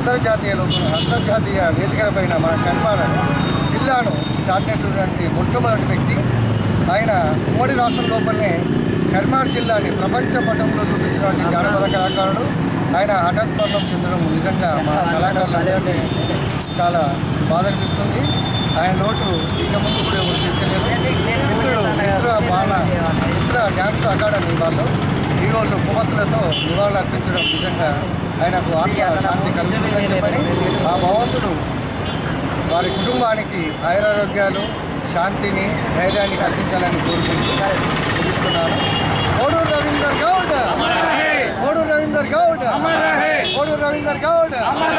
అంతర్జాతీయ లోక- అంతర్జాతీయ వేదికలపైన మన కర్మాల జిల్లాను చాటినటువంటి మొట్టమొదటి వ్యక్తి ఆయన ఉమ్మడి రాష్ట్రం లోపలనే కర్మాడ్ జిల్లాని ప్రపంచ పటంలో చూపించినటువంటి జానపద కళాకారుడు ఆయన హఠాత్ మరణం చెందడం నిజంగా మా కళాకారులందరికీ చాలా బాధ అనిపిస్తుంది ఆయన లోటు ఇక ముందు కూడా ఎవరు తీర్చలేరు మిత్రుడు మిత్ర బాల మిత్ర డ్యాన్స్ అకాడమీ వాళ్ళు ఈరోజు కుమతులతో నివాళులు అర్పించడం నిజంగా ఆయనకు ఆత్మ శాంతి కలుగుతుందని చెప్పని ఆ భగవంతుడు వారి కుటుంబానికి ఆయురారోగ్యాలు శాంతిని ధైర్యాన్ని కల్పించాలని కోరుకుంటూ ముగిస్తున్నాను కోడూరు రవీందర్ గౌడ్ కోడూరు రవీందర్ గౌడ్ కోడూరు రవీందర్ గౌడ్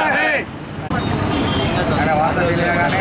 ఆయన వార్త తెలియగానే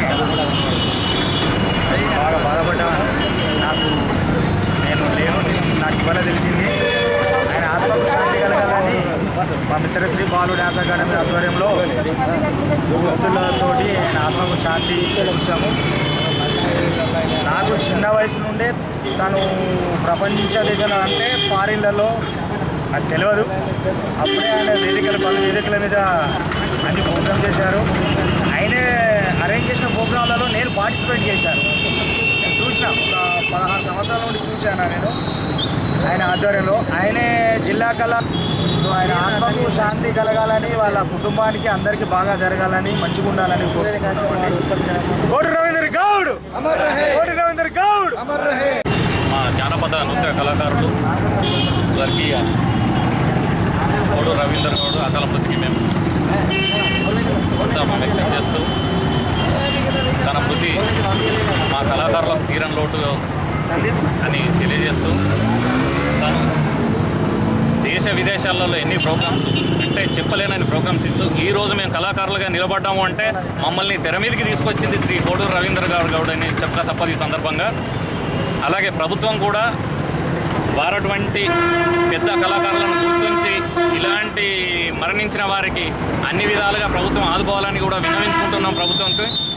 బాగా బాధపడ్డాము నాకు నేను లేను నాకు ఇవాళ తెలిసింది ఆయన ఆత్మకు శాంతి కలగాలని మా మిత్రశ్రీ బాలు డ్యాన్స్ అకాడమీ ఆధ్వర్యంలో భక్తులతోటి ఆయన ఆత్మకు శాంతి చేకూర్చాము నాకు చిన్న వయసు నుండే తను ప్రపంచ దేశాలు అంటే ఫారిన్లలో నాకు తెలియదు అప్పుడే ఆయన వేదికల పలు వేదికల మీద అన్ని ప్రోగ్రామ్ చేశారు ఆయనే అరేంజ్ చేసిన ప్రోగ్రాంలలో నేను పార్టిసిపేట్ చేశాను నేను చూసిన ఒక పదహారు సంవత్సరాల నుండి చూశాను నేను ఆయన ఆధ్వర్యంలో ఆయనే జిల్లా కళ సో ఆయన ఆత్మకు శాంతి కలగాలని వాళ్ళ కుటుంబానికి అందరికీ బాగా జరగాలని మంచిగా ఉండాలని కోరుకుంటున్నామండి కోటి రవీంద్ర గౌడ్ కోటి రవీంద్ర గౌడ్ అమర్ రహే మా జానపద నృత్య కళాకారులు స్వర్గీయ కోడు రవీందర్ గౌడ్ అకాల మృతికి మేము సంతాపం వ్యక్తం చేస్తూ తన మృతి మా కళాకారులకు తీరని లోటు అని తెలియజేస్తూ తను దేశ విదేశాలలో ఎన్ని ప్రోగ్రామ్స్ అంటే చెప్పలేనని ప్రోగ్రామ్స్ ఇస్తూ ఈ రోజు మేము కళాకారులుగా నిలబడ్డాము అంటే మమ్మల్ని తెర మీదకి తీసుకొచ్చింది శ్రీ కోడూరు రవీంద్ర గౌడ్ గౌడ్ అని చెప్పక తప్పదు ఈ సందర్భంగా అలాగే ప్రభుత్వం కూడా వారటువంటి పెద్ద కళాకారులను గుర్తించి ఇలాంటి మరణించిన వారికి అన్ని విధాలుగా ప్రభుత్వం ఆదుకోవాలని కూడా విన్నవించుకుంటున్నాం ప్రభుత్వంకి